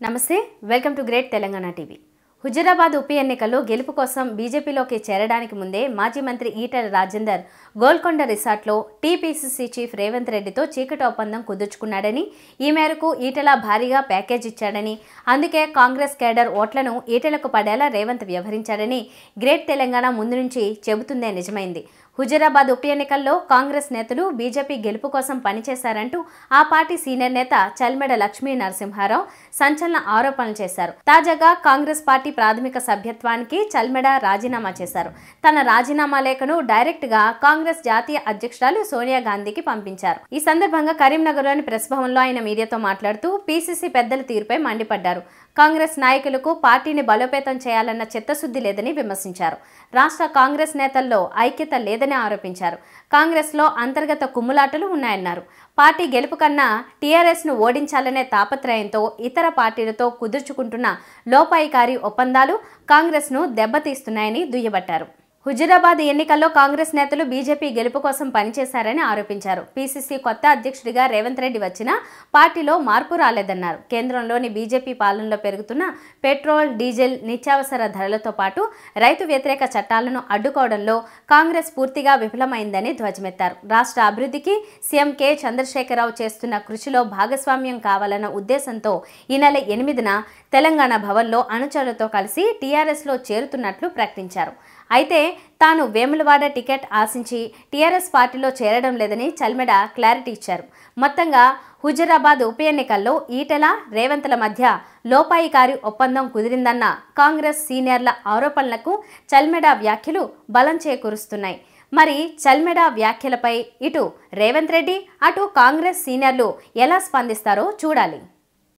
నమస్తే welcome to great Telangana TV Huzurabad ఉప ఎన్నికల్లో గెలుపు కోసం బీజేపీలోకి చేరడానికి ముందే మాజీ మంత్రి ఈటెల రాజేందర్ గోల్కొండ రిసార్ట్లో టీపీసీసీ చీఫ్ రేవంత్ రెడ్డితో చీకటి ఒప్పందం కుదుర్చుకున్నాడని ఈ మేరకు ఈటెల భారీగా ప్యాకేజ్ ఇచ్చాడని అందుకే కాంగ్రెస్ కేడర్ ఓట్లను ఈటెలకు పడేలా రేవంత్ వ్యవహరించాడని గ్రేట్ తెలంగాణ ముందు నుంచి చెబుతుందే నిజమైంది హుజురాబాద్ ఉప ఎన్నికల్లో కాంగ్రెస్ నేతలు బీజేపీ గెలుపు కోసం పనిచేశారంటూ ఆ పార్టీ సీనియర్ నేత చల్మెడ లక్ష్మీ నరసింహారావు సంచలన ఆరోపణలు చేశారు తాజాగా కాంగ్రెస్ పార్టీ ప్రాథమిక సభ్యత్వానికి చల్మెడ రాజీనామా చేశారు తన రాజీనామా లేఖను డైరెక్ట్ గా కాంగ్రెస్ జాతీయ అధ్యక్షురాలు సోనియా గాంధీకి పంపించారు ఈ సందర్భంగా కరీంనగర్లోని ప్రెస్ భవన్లో ఆయన మీడియాతో మాట్లాడుతూ పీసీసీ పెద్దల తీరుపై మండిపడ్డారు కాంగ్రెస్ నాయకులకు పార్టీని బలోపేతం చేయాలన్న చిత్తశుద్ధి లేదని విమర్శించారు రాష్ట్ర కాంగ్రెస్ నేతల్లో ఐక్యత లేదని ఆరోపించారు కాంగ్రెస్లో అంతర్గత కుమ్ములాటలు ఉన్నాయన్నారు పార్టీ గెలుపు కన్నా టీఆర్ఎస్ను ఓడించాలనే తాపత్రయంతో ఇతర పార్టీలతో కుదుర్చుకుంటున్న లోపాయికారి ఒప్పందాలు కాంగ్రెస్ను దెబ్బతీస్తున్నాయని దుయ్యబట్టారు హుజురాబాద్ ఎన్నికల్లో కాంగ్రెస్ నేతలు బీజేపీ గెలుపు కోసం పనిచేశారని ఆరోపించారు పీసీసీ కొత్త అధ్యక్షుడిగా రేవంత్ రెడ్డి వచ్చినా పార్టీలో మార్పు రాలేదన్నారు కేంద్రంలోని బీజేపీ పాలనలో పెరుగుతున్న పెట్రోల్ డీజిల్ నిత్యావసర ధరలతో పాటు రైతు వ్యతిరేక చట్టాలను అడ్డుకోవడంలో కాంగ్రెస్ పూర్తిగా విఫలమైందని ధ్వజమెత్తారు రాష్ట్ర అభివృద్ధికి సీఎం కె చంద్రశేఖరరావు చేస్తున్న కృషిలో భాగస్వామ్యం కావాలన్న ఉద్దేశంతో ఈ నెల ఎనిమిదిన తెలంగాణ భవన్లో అనుచరులతో కలిసి టీఆర్ఎస్లో చేరుతున్నట్లు ప్రకటించారు అయితే తాను వేములవాడ టికెట్ ఆశించి టీఆర్ఎస్ పార్టీలో చేరడం లేదని చల్మెడ క్లారిటీ ఇచ్చారు మొత్తంగా హుజురాబాద్ ఉప ఎన్నికల్లో ఈటెల రేవంత్ల మధ్య లోపాయికారి ఒప్పందం కుదిరిందన్న కాంగ్రెస్ సీనియర్ల ఆరోపణలకు చల్మెడ వ్యాఖ్యలు బలం చేకూరుస్తున్నాయి మరి చల్మెడ వ్యాఖ్యలపై ఇటు రేవంత్ రెడ్డి అటు కాంగ్రెస్ సీనియర్లు ఎలా స్పందిస్తారో చూడాలి